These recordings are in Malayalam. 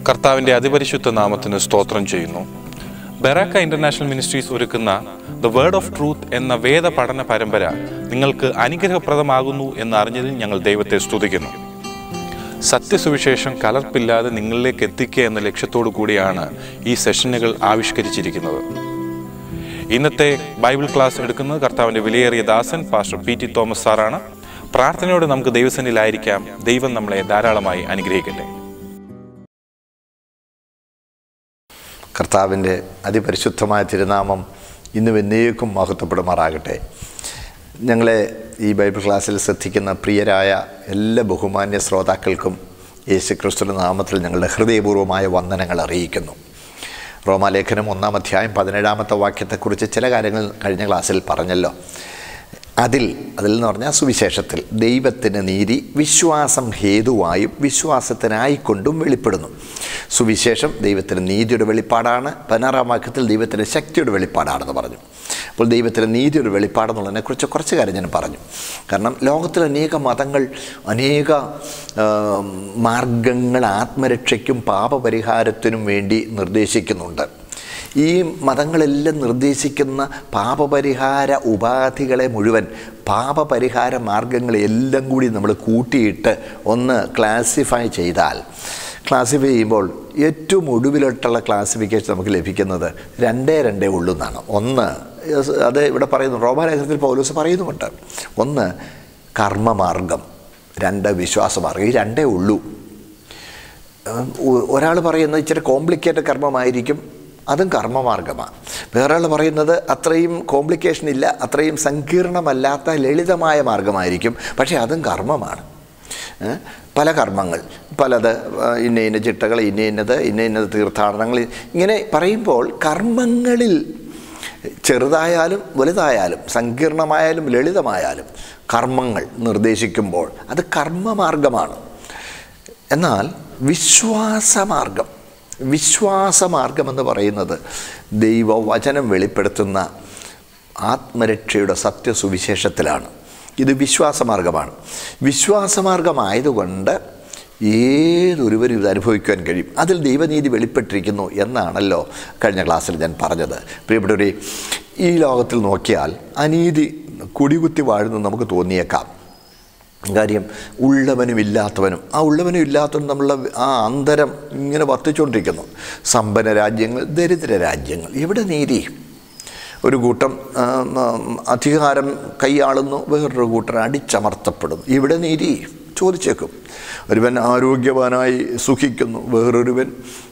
കർത്താവിൻ്റെ അതിപരിശുദ്ധ നാമത്തിന് സ്തോത്രം ചെയ്യുന്നു ബെറാക്ക ഇന്റർനാഷണൽ മിനിസ്ട്രീസ് ഒരുക്കുന്ന ദ വേർഡ് ഓഫ് ട്രൂത്ത് എന്ന വേദ പഠന പരമ്പര നിങ്ങൾക്ക് അനുഗ്രഹപ്രദമാകുന്നു എന്ന് അറിഞ്ഞതിൽ ഞങ്ങൾ ദൈവത്തെ സ്തുതിക്കുന്നു സത്യസുവിശേഷം കലർപ്പില്ലാതെ നിങ്ങളിലേക്ക് എത്തിക്കുക എന്ന ലക്ഷ്യത്തോടു കൂടിയാണ് ഈ സെഷനുകൾ ആവിഷ്കരിച്ചിരിക്കുന്നത് ഇന്നത്തെ ബൈബിൾ ക്ലാസ് എടുക്കുന്നത് കർത്താവിൻ്റെ വിലയേറിയ ദാസൻ പാസ്റ്റർ പി ടി തോമസ് സാറാണ് പ്രാർത്ഥനയോടെ നമുക്ക് ദൈവസന്നിലായിരിക്കാം ദൈവം നമ്മളെ ധാരാളമായി അനുഗ്രഹിക്കട്ടെ കർത്താവിൻ്റെ അതിപരിശുദ്ധമായ തിരുനാമം ഇന്നും എന്നേക്കും മഹത്വപ്പെടുമാറാകട്ടെ ഞങ്ങളെ ഈ ബൈബിൾ ക്ലാസ്സിൽ ശ്രദ്ധിക്കുന്ന പ്രിയരായ എല്ലാ ബഹുമാന്യ ശ്രോതാക്കൾക്കും യേശു ക്രിസ്തുവിൻ്റെ നാമത്തിൽ ഞങ്ങളുടെ ഹൃദയപൂർവ്വമായ വന്ദനങ്ങൾ അറിയിക്കുന്നു റോമാലേഖനം ഒന്നാം അധ്യായം പതിനേഴാമത്തെ വാക്യത്തെക്കുറിച്ച് ചില കാര്യങ്ങൾ കഴിഞ്ഞ ക്ലാസ്സിൽ പറഞ്ഞല്ലോ അതിൽ അതിൽ എന്ന് പറഞ്ഞാൽ സുവിശേഷത്തിൽ ദൈവത്തിന് നീതി വിശ്വാസം ഹേതുവായും വിശ്വാസത്തിനായിക്കൊണ്ടും വെളിപ്പെടുന്നു സുവിശേഷം ദൈവത്തിന് നീതിയുടെ വെളിപ്പാടാണ് പതിനാറാം വാക്യത്തിൽ ദൈവത്തിന് ശക്തിയുടെ വെളിപ്പാടാണെന്ന് പറഞ്ഞു അപ്പോൾ ദൈവത്തിന് നീതിയുടെ വെളിപ്പാടെന്നുള്ളതിനെക്കുറിച്ച് കുറച്ച് കാര്യം ഞാൻ പറഞ്ഞു കാരണം ലോകത്തിൽ അനേക മതങ്ങൾ അനേക ആ, മാർഗങ്ങൾ ആത്മരക്ഷയ്ക്കും പാപപരിഹാരത്തിനും വേണ്ടി നിർദ്ദേശിക്കുന്നുണ്ട് ഈ മതങ്ങളെല്ലാം നിർദ്ദേശിക്കുന്ന പാപപരിഹാര ഉപാധികളെ മുഴുവൻ പാപപരിഹാര മാർഗങ്ങളെ എല്ലാം കൂടി നമ്മൾ കൂട്ടിയിട്ട് ഒന്ന് ക്ലാസിഫൈ ചെയ്താൽ ക്ലാസിഫൈ ചെയ്യുമ്പോൾ ഏറ്റവും ഒടുവിലോട്ടുള്ള ക്ലാസിഫിക്കേഷൻ നമുക്ക് ലഭിക്കുന്നത് രണ്ടേ രണ്ടേ ഉള്ളൂ എന്നാണ് ഒന്ന് അത് ഇവിടെ പറയുന്നു റോമാലേഖനത്തിൽ പൗലോസ് പറയുന്നുമുണ്ട് ഒന്ന് കർമ്മമാർഗം രണ്ട് വിശ്വാസമാർഗം ഈ രണ്ടേ ഉള്ളൂ ഒരാൾ പറയുന്നത് ഇച്ചിരി കോംപ്ലിക്കേറ്റഡ് കർമ്മമായിരിക്കും അതും കർമ്മമാർഗമാണ് വേറൊരാൾ പറയുന്നത് അത്രയും കോംപ്ലിക്കേഷൻ ഇല്ല അത്രയും സങ്കീർണമല്ലാത്ത ലളിതമായ മാർഗമായിരിക്കും പക്ഷേ അതും കർമ്മമാണ് ഏ? പല കർമ്മങ്ങൾ പലത് ആ, ഇന്ന ഇന്ന ചിട്ടകൾ ഇന്ന ഇന്നത് ഇന്ന ഇന്നത് തീർത്ഥാടനങ്ങൾ ഇങ്ങനെ പറയുമ്പോൾ കർമ്മങ്ങളിൽ ചെറുതായാലും വലുതായാലും സങ്കീർണമായാലും ലളിതമായാലും കർമ്മങ്ങൾ നിർദ്ദേശിക്കുമ്പോൾ അത് കർമ്മമാർഗമാണ് എന്നാൽ വിശ്വാസമാർഗം വിശ്വാസമാർഗം എന്ന് പറയുന്നത് ദൈവവചനം വെളിപ്പെടുത്തുന്ന ആത്മരക്ഷയുടെ സത്യസുവിശേഷത്തിലാണ് ഇത് വിശ്വാസമാർഗമാണ് വിശ്വാസമാർഗമായതുകൊണ്ട് ഏതൊരുവരും ഇത് അനുഭവിക്കുവാൻ കഴിയും അതിൽ ദൈവനീതി വെളിപ്പെട്ടിരിക്കുന്നു എന്നാണല്ലോ കഴിഞ്ഞ ക്ലാസ്സിൽ ഞാൻ പറഞ്ഞത് പ്രിയപ്പെട്ടവരെ ഈ ലോകത്തിൽ നോക്കിയാൽ അനീതി കുടികുത്തി വാഴുന്നു നമുക്ക് തോന്നിയേക്കാം കാര്യം ഉള്ളവനും ഇല്ലാത്തവനും ആ ഉള്ളവനും ഇല്ലാത്തവനും തമ്മിലുള്ള ആ അന്തരം ഇങ്ങനെ വർദ്ധിച്ചുകൊണ്ടിരിക്കുന്നു സമ്പന്ന രാജ്യങ്ങൾ ദരിദ്ര രാജ്യങ്ങൾ ഇവിടെ നീതി ഒരു കൂട്ടം ആ, ആ, അധികാരം കൈയാളുന്നു വേറൊരു കൂട്ടർ അടിച്ചമർത്തപ്പെടുന്നു ഇവിടെ നീതി ചോദിച്ചേക്കും ഒരുവൻ ആരോഗ്യവാനായി സുഖിക്കുന്നു വേറൊരുവൻ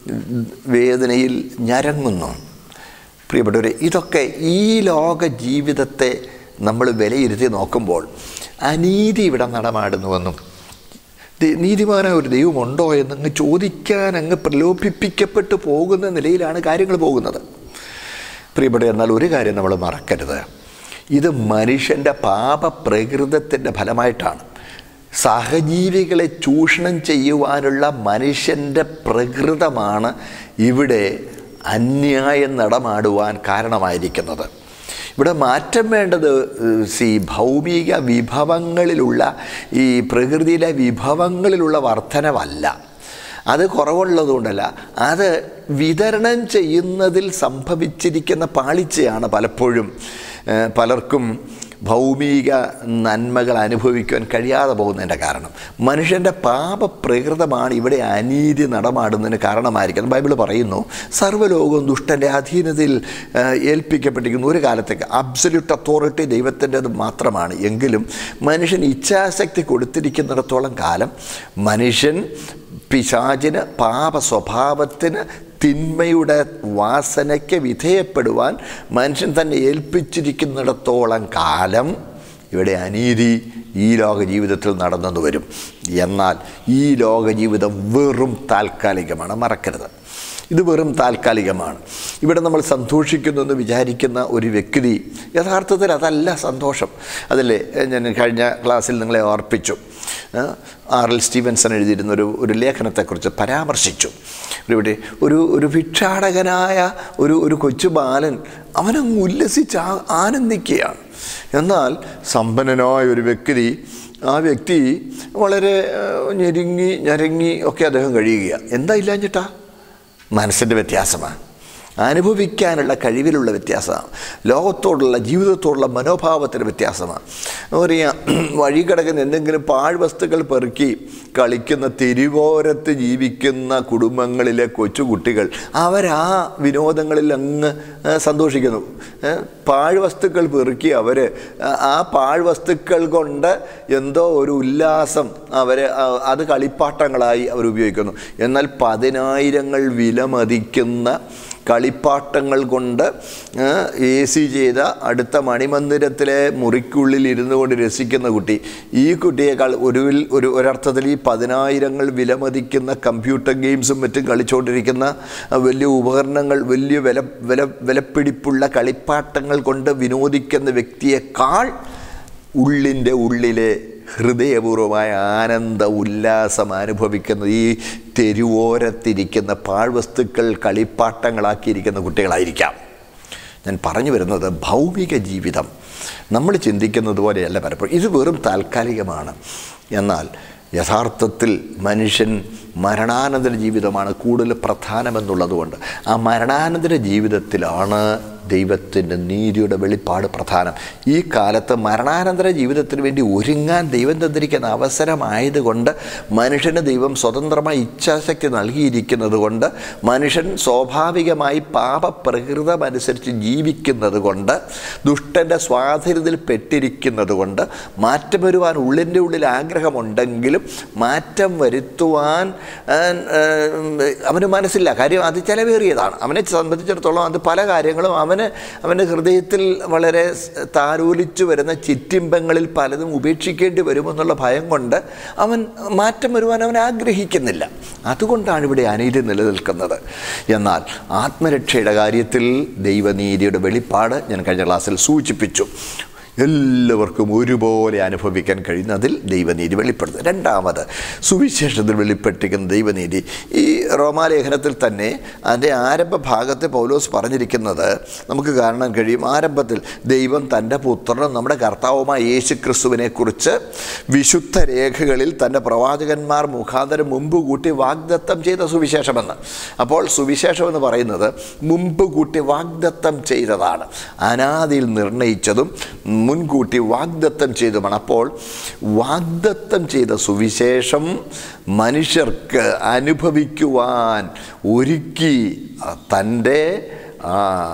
വേദനയിൽ ഞരങ്ങുന്നു പ്രിയപ്പെട്ടവരെ ഇതൊക്കെ ഈ ലോക ജീവിതത്തെ നമ്മൾ വിലയിരുത്തി നോക്കുമ്പോൾ അനീതി ഇവിടെ നടമാടുന്നുവെന്നും ദി- നീതിമാനായ ഒരു ദൈവമുണ്ടോ എന്നങ്ങ് ചോദിക്കാൻ അങ്ങ് പ്രലോഭിപ്പിക്കപ്പെട്ടു പോകുന്ന നിലയിലാണ് കാര്യങ്ങൾ പോകുന്നത് പ്രിയപ്പെട്ട എന്നാൽ ഒരു കാര്യം നമ്മൾ മറക്കരുത് ഇത് മനുഷ്യൻ്റെ പാപപ്രകൃതത്തിൻ്റെ ഫലമായിട്ടാണ് സഹജീവികളെ ചൂഷണം ചെയ്യുവാനുള്ള മനുഷ്യൻ്റെ പ്രകൃതമാണ് ഇവിടെ അന്യായം നടമാടുവാൻ കാരണമായിരിക്കുന്നത് ഇവിടെ മാറ്റം വേണ്ടത് ഏഹ്, സി ഭൗമിക വിഭവങ്ങളിലുള്ള ഈ പ്രകൃതിയിലെ വിഭവങ്ങളിലുള്ള വർധനവല്ല അത് കുറവുള്ളതുകൊണ്ടല്ല അത് വിതരണം ചെയ്യുന്നതിൽ സംഭവിച്ചിരിക്കുന്ന പാളിച്ചയാണ് പലപ്പോഴും ഏഹ്, പലർക്കും ഭൗമിക നന്മകൾ അനുഭവിക്കുവാൻ കഴിയാതെ പോകുന്നതിൻ്റെ കാരണം മനുഷ്യൻ്റെ പാപപ്രകൃതമാണ് ഇവിടെ അനീതി നടമാടുന്നതിന് കാരണമായിരിക്കുന്നത് ബൈബിൾ പറയുന്നു സർവ്വലോകവും ദുഷ്ടൻ്റെ അധീനതയിൽ ഏഹ്, ഏൽപ്പിക്കപ്പെട്ടിരിക്കുന്ന ഒരു കാലത്തേക്ക് അബ്സല്യൂട്ട് അതോറിറ്റി ദൈവത്തിൻ്റെത് മാത്രമാണ് എങ്കിലും മനുഷ്യൻ ഇച്ഛാശക്തി കൊടുത്തിരിക്കുന്നിടത്തോളം കാലം മനുഷ്യൻ പിശാചിന് പാപ സ്വഭാവത്തിന് തിന്മയുടെ വാസനയ്ക്ക് വിധേയപ്പെടുവാൻ മനുഷ്യൻ തന്നെ ഏൽപ്പിച്ചിരിക്കുന്നിടത്തോളം കാലം ഇവിടെ അനീതി ഈ ലോക ജീവിതത്തിൽ നടന്നു വരും എന്നാൽ ഈ ലോക ജീവിതം വെറും താൽക്കാലികമാണ് മറക്കരുത് ഇത് വെറും താൽക്കാലികമാണ് ഇവിടെ നമ്മൾ സന്തോഷിക്കുന്നു എന്ന് വിചാരിക്കുന്ന ഒരു വ്യക്തി യഥാർത്ഥത്തിൽ അതല്ല സന്തോഷം അതല്ലേ ഞാൻ കഴിഞ്ഞ ക്ലാസ്സിൽ നിങ്ങളെ ഓർപ്പിച്ചു ആ, ആർ എൽ സ്റ്റീവൻസൺ എഴുതിയിരുന്ന ഒരു ഒരു ലേഖനത്തെക്കുറിച്ച് പരാമർശിച്ചു ഇവിടെ ഒരു ഒരു ഭിക്ഷാടകനായ ഒരു ഒരു കൊച്ചു ബാലൻ അവനങ്ങ് ഉല്ലസിച്ച് ആ- ആനന്ദിക്കുകയാണ് എന്നാൽ സമ്പന്നനായ ഒരു വ്യക്തി ആ വ്യക്തി വളരെ ആ, ഞെരുങ്ങി ഞരങ്ങി ഒക്കെ അദ്ദേഹം കഴിയുക എന്താ ഇല്ലാഞ്ഞിട്ടാ മനസ്സിൻ്റെ വ്യത്യാസമാണ് അനുഭവിക്കാനുള്ള കഴിവിലുള്ള വ്യത്യാസമാണ് ലോകത്തോടുള്ള ജീവിതത്തോടുള്ള മനോഭാവത്തിൻ്റെ വ്യത്യാസമാണ് പറയാം വഴി കിടക്കുന്ന എന്തെങ്കിലും പാഴ്വസ്തുക്കൾ പെറുക്കി കളിക്കുന്ന തെരുവോരത്ത് ജീവിക്കുന്ന കുടുംബങ്ങളിലെ കൊച്ചുകുട്ടികൾ അവരാ വിനോദങ്ങളിൽ അങ്ങ് ആ, സന്തോഷിക്കുന്നു ഏ, പാഴ്വസ്തുക്കൾ പെറുക്കി അവർ ആ പാഴ്വസ്തുക്കൾ കൊണ്ട് എന്തോ ഒരു ഉല്ലാസം അവർ അത് കളിപ്പാട്ടങ്ങളായി അവർ ഉപയോഗിക്കുന്നു എന്നാൽ പതിനായിരങ്ങൾ വിലമതിക്കുന്ന കളിപ്പാട്ടങ്ങൾ കൊണ്ട് എ സി ചെയ്ത അടുത്ത മണിമന്ദിരത്തിലെ മുറിക്കുള്ളിൽ ഇരുന്നു കൊണ്ട് രസിക്കുന്ന കുട്ടി ഈ കുട്ടിയേക്കാൾ ഒരു ഒരു ഒരർത്ഥത്തിൽ ഈ പതിനായിരങ്ങൾ വിലമതിക്കുന്ന കമ്പ്യൂട്ടർ ഗെയിംസും മറ്റും കളിച്ചുകൊണ്ടിരിക്കുന്ന ആ, വലിയ ഉപകരണങ്ങൾ വലിയ വില വില വിലപ്പിടിപ്പുള്ള കളിപ്പാട്ടങ്ങൾ കൊണ്ട് വിനോദിക്കുന്ന വ്യക്തിയേക്കാൾ ഉള്ളിൻ്റെ ഉള്ളിലെ ഹൃദയപൂർവമായ ആനന്ദ ഉല്ലാസം അനുഭവിക്കുന്ന ഈ തെരുവോരത്തിരിക്കുന്ന പാഴ്വസ്തുക്കൾ കളിപ്പാട്ടങ്ങളാക്കിയിരിക്കുന്ന കുട്ടികളായിരിക്കാം ഞാൻ പറഞ്ഞു വരുന്നത് ഭൗമിക ജീവിതം നമ്മൾ ചിന്തിക്കുന്നത് പോലെയല്ല പലപ്പോഴും ഇത് വെറും താൽക്കാലികമാണ് എന്നാൽ യഥാർത്ഥത്തിൽ മനുഷ്യൻ മരണാനന്തര ജീവിതമാണ് കൂടുതൽ പ്രധാനമെന്നുള്ളതുകൊണ്ട് ആ മരണാനന്തര ജീവിതത്തിലാണ് ദൈവത്തിൻ്റെ നീതിയുടെ വെളിപ്പാട് പ്രധാനം ഈ കാലത്ത് മരണാനന്തര ജീവിതത്തിന് വേണ്ടി ഒരുങ്ങാൻ ദൈവം തന്നിരിക്കുന്ന അവസരമായതുകൊണ്ട് മനുഷ്യന് ദൈവം സ്വതന്ത്രമായ ഇച്ഛാശക്തി നൽകിയിരിക്കുന്നത് കൊണ്ട് മനുഷ്യൻ സ്വാഭാവികമായി പാപപ്രകൃതമനുസരിച്ച് ജീവിക്കുന്നത് കൊണ്ട് ദുഷ്ടൻ്റെ സ്വാധീനത്തിൽ പെട്ടിരിക്കുന്നത് കൊണ്ട് മാറ്റം വരുവാൻ ഉള്ളിൻ്റെ ഉള്ളിൽ ആഗ്രഹമുണ്ടെങ്കിലും മാറ്റം വരുത്തുവാൻ ആ, ആ, അവന് മനസ്സില്ല കാര്യം അത് ചിലവേറിയതാണ് അവനെ സംബന്ധിച്ചിടത്തോളം അത് പല കാര്യങ്ങളും അവന് അവൻ്റെ ഹൃദയത്തിൽ വളരെ സ് താരോലിച്ചു വരുന്ന ചിറ്റിമ്പങ്ങളിൽ പലതും ഉപേക്ഷിക്കേണ്ടി വരുമെന്നുള്ള ഭയം കൊണ്ട് അവൻ മാറ്റം വരുവാൻ അവൻ ആഗ്രഹിക്കുന്നില്ല അതുകൊണ്ടാണ് ഇവിടെ അനീതി നിലനിൽക്കുന്നത് എന്നാൽ ആത്മരക്ഷയുടെ കാര്യത്തിൽ ദൈവനീതിയുടെ വെളിപ്പാട് ഞാൻ കഴിഞ്ഞ ക്ലാസ്സിൽ സൂചിപ്പിച്ചു എല്ലാവർക്കും ഒരുപോലെ അനുഭവിക്കാൻ കഴിയുന്ന അതിൽ ദൈവനീതി വെളിപ്പെടുന്നത് രണ്ടാമത് സുവിശേഷത്തിൽ വെളിപ്പെട്ടിരിക്കുന്ന ദൈവനീതി ഈ റോമാലേഖനത്തിൽ തന്നെ അതിൻ്റെ ആരംഭ ഭാഗത്ത് പൗലോസ് പറഞ്ഞിരിക്കുന്നത് നമുക്ക് കാണാൻ കഴിയും ആരംഭത്തിൽ ദൈവം തൻ്റെ പുത്രനും നമ്മുടെ കർത്താവുമായ യേശു ക്രിസ്തുവിനെക്കുറിച്ച് വിശുദ്ധ രേഖകളിൽ തൻ്റെ പ്രവാചകന്മാർ മുഖാന്തരം മുമ്പ് കൂട്ടി വാഗ്ദത്തം ചെയ്ത സുവിശേഷമെന്ന് അപ്പോൾ സുവിശേഷം എന്ന് പറയുന്നത് മുമ്പ് കൂട്ടി വാഗ്ദത്തം ചെയ്തതാണ് അനാദിയിൽ നിർണയിച്ചതും മുൻകൂട്ടി വാഗ്ദത്തം ചെയ്തുമാണ് അപ്പോൾ വാഗ്ദത്തം ചെയ്ത സുവിശേഷം മനുഷ്യർക്ക് അനുഭവിക്കുവാൻ ഒരുക്കി തൻ്റെ ആ,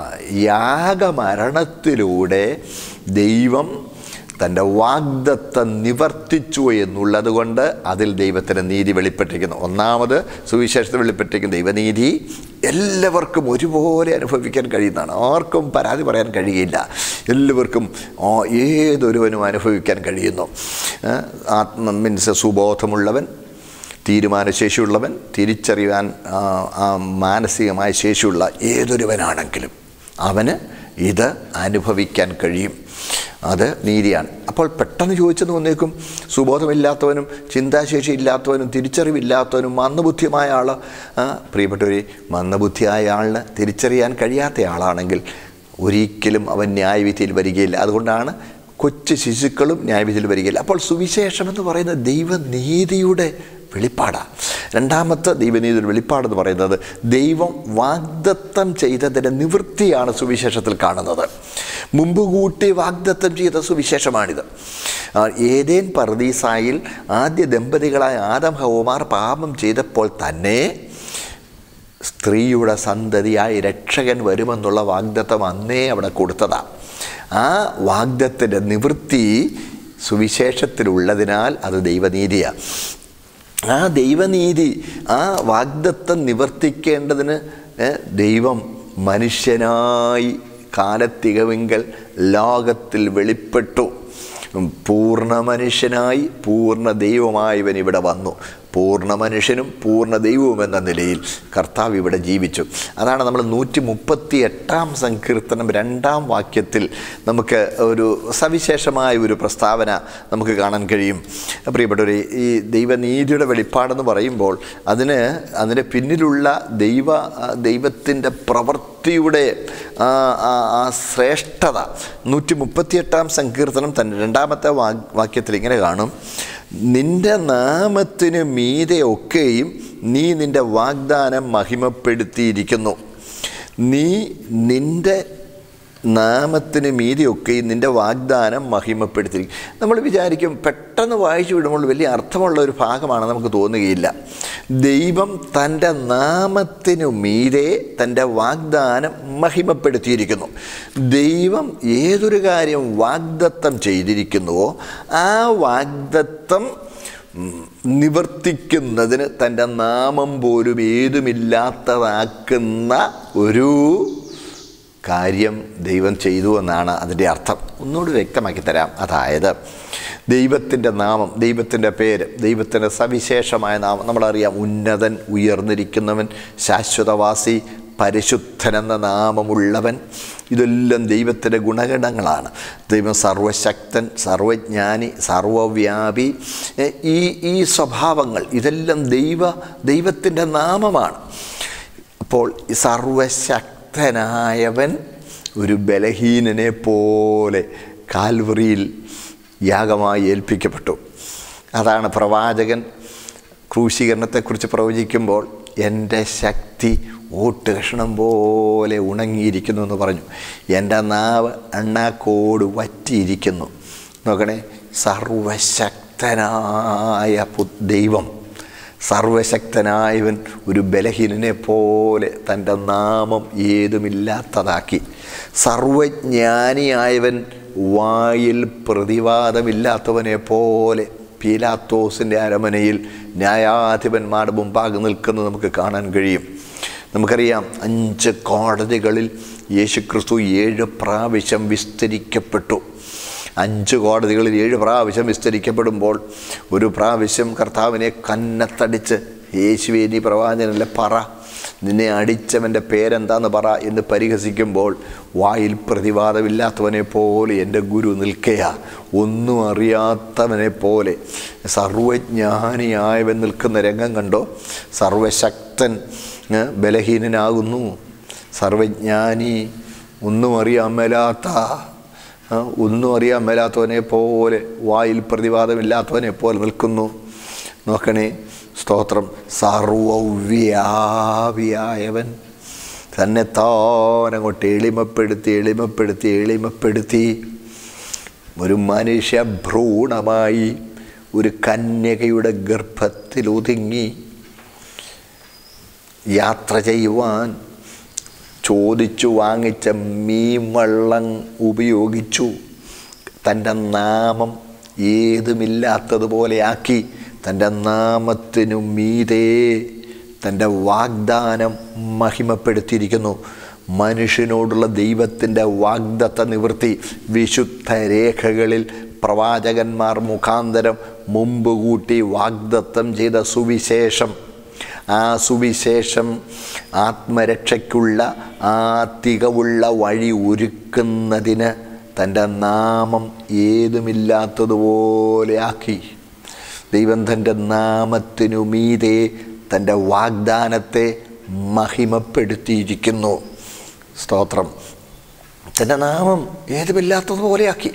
യാഗമരണത്തിലൂടെ ദൈവം തൻ്റെ വാഗ്ദത്തം നിവർത്തിച്ചു എന്നുള്ളത് കൊണ്ട് അതിൽ ദൈവത്തിൻ്റെ നീതി വെളിപ്പെട്ടിരിക്കുന്നു ഒന്നാമത് സുവിശേഷത്തിൽ വെളിപ്പെട്ടിരിക്കുന്ന ദൈവനീതി എല്ലാവർക്കും ഒരുപോലെ അനുഭവിക്കാൻ കഴിയുന്നതാണ് ആർക്കും പരാതി പറയാൻ കഴിയില്ല എല്ലാവർക്കും ആ, ഏതൊരുവനും അനുഭവിക്കാൻ കഴിയുന്നു ഏ, ആത്മ മീൻസ് സുബോധമുള്ളവൻ തീരുമാനശേഷിയുള്ളവൻ തിരിച്ചറിയാൻ ആ, ആ മാനസികമായ ശേഷിയുള്ള ഏതൊരുവനാണെങ്കിലും അവന് ഇത് അനുഭവിക്കാൻ കഴിയും അത് നീതിയാണ് അപ്പോൾ പെട്ടെന്ന് ചോദിച്ചെന്ന് വന്നേക്കും സുബോധമില്ലാത്തവനും ചിന്താശേഷി ഇല്ലാത്തവനും തിരിച്ചറിവില്ലാത്തവനും മന്ദബുദ്ധിമായ ആൾ പ്രിയപ്പെട്ടവർ മന്ദബുദ്ധിയായ ആളിന് തിരിച്ചറിയാൻ കഴിയാത്ത ആളാണെങ്കിൽ ഒരിക്കലും അവൻ ന്യായവിധിയിൽ വരികയില്ല അതുകൊണ്ടാണ് കൊച്ചു ശിശുക്കളും ന്യായവിധിയിൽ വരികയില്ല അപ്പോൾ സുവിശേഷം എന്ന് പറയുന്നത് ദൈവനീതിയുടെ വെളിപ്പാടാണ് രണ്ടാമത്തെ ദൈവനീതിയുടെ വെളിപ്പാടെന്ന് പറയുന്നത് ദൈവം വാഗ്ദത്തം ചെയ്തതിൻ്റെ നിവൃത്തിയാണ് സുവിശേഷത്തിൽ കാണുന്നത് മുമ്പ് കൂട്ടി വാഗ്ദത്തം ചെയ്ത സുവിശേഷമാണിത് ആ, ഏതേൻ പർദീസായിൽ ആദ്യ ദമ്പതികളായ ആദം ഹൗമാർ പാപം ചെയ്തപ്പോൾ തന്നെ സ്ത്രീയുടെ സന്തതിയായി രക്ഷകൻ വരുമെന്നുള്ള വാഗ്ദത്തം അന്നേ അവിടെ കൊടുത്തതാണ് ആ വാഗ്ദത്തിൻ്റെ നിവൃത്തി സുവിശേഷത്തിലുള്ളതിനാൽ അത് ദൈവനീതിയാണ് ആ ദൈവനീതി ആ വാഗ്ദത്തം നിവർത്തിക്കേണ്ടതിന് ഏ, ദൈവം മനുഷ്യനായി കാലത്തികവിങ്കൽ ലോകത്തിൽ വെളിപ്പെട്ടു പൂർണ്ണ മനുഷ്യനായി പൂർണ്ണ ദൈവമായി ഇവൻ ഇവിടെ വന്നു പൂർണ്ണ മനുഷ്യനും പൂർണ്ണ ദൈവവും എന്ന നിലയിൽ കർത്താവ് ഇവിടെ ജീവിച്ചു അതാണ് നമ്മൾ നൂറ്റി മുപ്പത്തി എട്ടാം സങ്കീർത്തനം രണ്ടാം വാക്യത്തിൽ നമുക്ക് ഒരു സവിശേഷമായ ഒരു പ്രസ്താവന നമുക്ക് കാണാൻ കഴിയും പ്രിയപ്പെട്ടവരെ ഈ ദൈവനീതിയുടെ വെളിപ്പാടെന്ന് പറയുമ്പോൾ അതിന് അതിൻ്റെ പിന്നിലുള്ള ദൈവ ദൈവത്തിൻ്റെ പ്രവൃത്തിയുടെ ആ ആ- ആ ശ്രേഷ്ഠത നൂറ്റി മുപ്പത്തിയെട്ടാം സങ്കീർത്തനം തന്നെ രണ്ടാമത്തെ വാ വാക്യത്തിൽ ഇങ്ങനെ കാണും നിന്റെ നാമത്തിന് മീതെ ഒക്കെയും നീ നിന്റെ വാഗ്ദാനം മഹിമപ്പെടുത്തിയിരിക്കുന്നു നീ നിന്റെ നാമത്തിന് മീതിയൊക്കെയും നിന്റെ വാഗ്ദാനം മഹിമപ്പെടുത്തിയിരിക്കും നമ്മൾ വിചാരിക്കും പെട്ടെന്ന് വായിച്ചു വിടുമ്പോൾ വലിയ അർത്ഥമുള്ള ഒരു ഭാഗമാണ് നമുക്ക് തോന്നുകയില്ല ദൈവം തൻ്റെ നാമത്തിനു മീതെ തൻ്റെ വാഗ്ദാനം മഹിമപ്പെടുത്തിയിരിക്കുന്നു ദൈവം ഏതൊരു കാര്യം വാഗ്ദത്തം ചെയ്തിരിക്കുന്നുവോ ആ വാഗ്ദത്തം ഉം, നിവർത്തിക്കുന്നതിന് തൻ്റെ നാമം പോലും ഏതുമില്ലാത്തതാക്കുന്ന ഒരു കാര്യം ദൈവം ചെയ്തു എന്നാണ് അതിൻ്റെ അർത്ഥം ഒന്നുകൂടി വ്യക്തമാക്കി തരാം അതായത് ദൈവത്തിൻ്റെ നാമം ദൈവത്തിൻ്റെ പേര് ദൈവത്തിൻ്റെ സവിശേഷമായ നാമം നമ്മളറിയാം ഉന്നതൻ ഉയർന്നിരിക്കുന്നവൻ ശാശ്വതവാസി പരിശുദ്ധൻ എന്ന നാമമുള്ളവൻ ഇതെല്ലാം ദൈവത്തിൻ്റെ ഗുണഗണങ്ങളാണ് ദൈവം സർവശക്തൻ സർവജ്ഞാനി സർവവ്യാപി എ, ഈ ഈ സ്വഭാവങ്ങൾ ഇതെല്ലാം ദൈവ ദൈവത്തിൻ്റെ നാമമാണ് അപ്പോൾ ഈ സർവശക്തനായവൻ ഒരു ബലഹീനനെ പോലെ കാൽവറിയിൽ യാഗമായി ഏൽപ്പിക്കപ്പെട്ടു അതാണ് പ്രവാചകൻ ക്രൂശീകരണത്തെക്കുറിച്ച് പ്രവചിക്കുമ്പോൾ എൻ്റെ ശക്തി ഓട്ട് കഷണം പോലെ ഉണങ്ങിയിരിക്കുന്നു എന്ന് പറഞ്ഞു എൻ്റെ നാവ് അണ്ണാക്കോട് വറ്റിയിരിക്കുന്നു നോക്കണേ സർവശക്തനായ പു- ദൈവം സർവശക്തനായവൻ ഒരു ബലഹീനനെ പോലെ തൻ്റെ നാമം ഏതുമില്ലാത്തതാക്കി സർവജ്ഞാനിയായവൻ വായിൽ പ്രതിവാദമില്ലാത്തവനെ പോലെ പീലാത്തോസിൻ്റെ അരമനയിൽ ന്യായാധിപന്മാരുടെ മുമ്പാകെ നിൽക്കുന്നത് നമുക്ക് കാണാൻ കഴിയും നമുക്കറിയാം അഞ്ച് കോടതികളിൽ യേശുക്രിസ്തു ഏഴ് പ്രാവശ്യം വിസ്തരിക്കപ്പെട്ടു അഞ്ച് കോടതികളിൽ ഏഴ് പ്രാവശ്യം വിസ്തരിക്കപ്പെടുമ്പോൾ ഒരു പ്രാവശ്യം കർത്താവിനെ കന്നത്തടിച്ച് യേശുവേ നീ പ്രവാചകനല്ലേ പറ നിന്നെ അടിച്ചവൻ്റെ പേരെന്താന്ന് പറ എന്ന് പരിഹസിക്കുമ്പോൾ വായിൽ പ്രതിവാദമില്ലാത്തവനെ പോലെ എൻ്റെ ഗുരു നിൽക്കയ ഒന്നും അറിയാത്തവനെ പോലെ സർവജ്ഞാനിയായവൻ നിൽക്കുന്ന രംഗം കണ്ടോ സർവശക്തൻ ഏ, ബലഹീനനാകുന്നു സർവജ്ഞാനി ഒന്നും അറിയാൻ മേലാത്ത ആ, ഒന്നും അറിയാൻ മേലാത്തവനെ പോലെ വായിൽ പ്രതിവാദമില്ലാത്തവനെ പോലെ നിൽക്കുന്നു നോക്കണേ സ്തോത്രം സർവവ്യാപിയായവൻ തന്നെ താനങ്ങോട്ട് എളിമപ്പെടുത്തി എളിമപ്പെടുത്തി എളിമപ്പെടുത്തി ഒരു മനുഷ്യഭ്രൂണമായി ഒരു കന്യകയുടെ ഗർഭത്തിൽ ഒതുങ്ങി യാത്ര ചെയ്യുവാൻ ചോദിച്ചു വാങ്ങിച്ച മീൻ വള്ളം ഉപയോഗിച്ചു തൻ്റെ നാമം ഏതുമില്ലാത്തതുപോലെ ആക്കി തൻ്റെ നാമത്തിനു മീതേ തൻ്റെ വാഗ്ദാനം മഹിമപ്പെടുത്തിയിരിക്കുന്നു മനുഷ്യനോടുള്ള ദൈവത്തിൻ്റെ വാഗ്ദത്ത നിവൃത്തി വിശുദ്ധ രേഖകളിൽ പ്രവാചകന്മാർ മുഖാന്തരം മുമ്പ് കൂട്ടി വാഗ്ദത്തം ചെയ്ത സുവിശേഷം ആ സുവിശേഷം ആത്മരക്ഷയ്ക്കുള്ള ആ തികവുള്ള വഴി ഒരുക്കുന്നതിന് തൻ്റെ നാമം ഏതുമില്ലാത്തതുപോലെ ആക്കി ദൈവം തൻ്റെ നാമത്തിനു മീതെ തൻ്റെ വാഗ്ദാനത്തെ മഹിമപ്പെടുത്തിയിരിക്കുന്നു സ്തോത്രം തൻ്റെ നാമം ഏതുമില്ലാത്തതുപോലെയാക്കി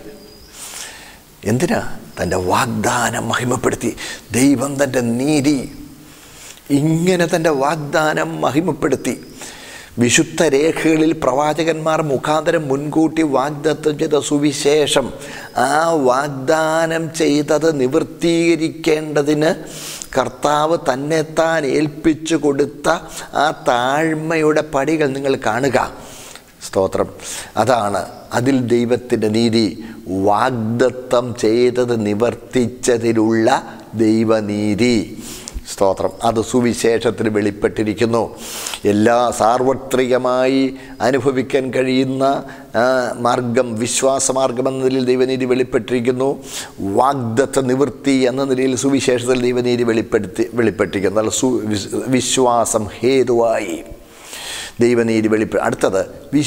എന്തിനാ തൻ്റെ വാഗ്ദാനം മഹിമപ്പെടുത്തി ദൈവം തൻ്റെ നീതി ഇങ്ങനെ തൻ്റെ വാഗ്ദാനം മഹിമപ്പെടുത്തി വിശുദ്ധ രേഖകളിൽ പ്രവാചകന്മാർ മുഖാന്തരം മുൻകൂട്ടി വാഗ്ദത്തം ചെയ്ത സുവിശേഷം ആ വാഗ്ദാനം ചെയ്തത് നിവൃത്തീകരിക്കേണ്ടതിന് കർത്താവ് തന്നെത്താൻ ഏൽപ്പിച്ചു കൊടുത്ത ആ താഴ്മയുടെ പടികൾ നിങ്ങൾ കാണുക സ്തോത്രം അതാണ് അതിൽ ദൈവത്തിൻ്റെ നീതി വാഗ്ദത്തം ചെയ്തത് നിവർത്തിച്ചതിലുള്ള ദൈവനീതി സ്തോത്രം അത് സുവിശേഷത്തിൽ വെളിപ്പെട്ടിരിക്കുന്നു എല്ലാ സാർവത്രികമായി അനുഭവിക്കാൻ കഴിയുന്ന ആ, മാർഗം വിശ്വാസമാർഗം എന്ന നിലയിൽ ദൈവനീതി വെളിപ്പെട്ടിരിക്കുന്നു വാഗ്ദത്ത നിവൃത്തി എന്ന നിലയിൽ സുവിശേഷത്തിൽ ദൈവനീതി വെളിപ്പെടുത്തി വെളിപ്പെട്ടിരിക്കുന്നു അല്ല സു വിസ്- വിശ്വാസം ഹേതുവായി ദൈവനീതി വെളിപ്പെ അടുത്തത്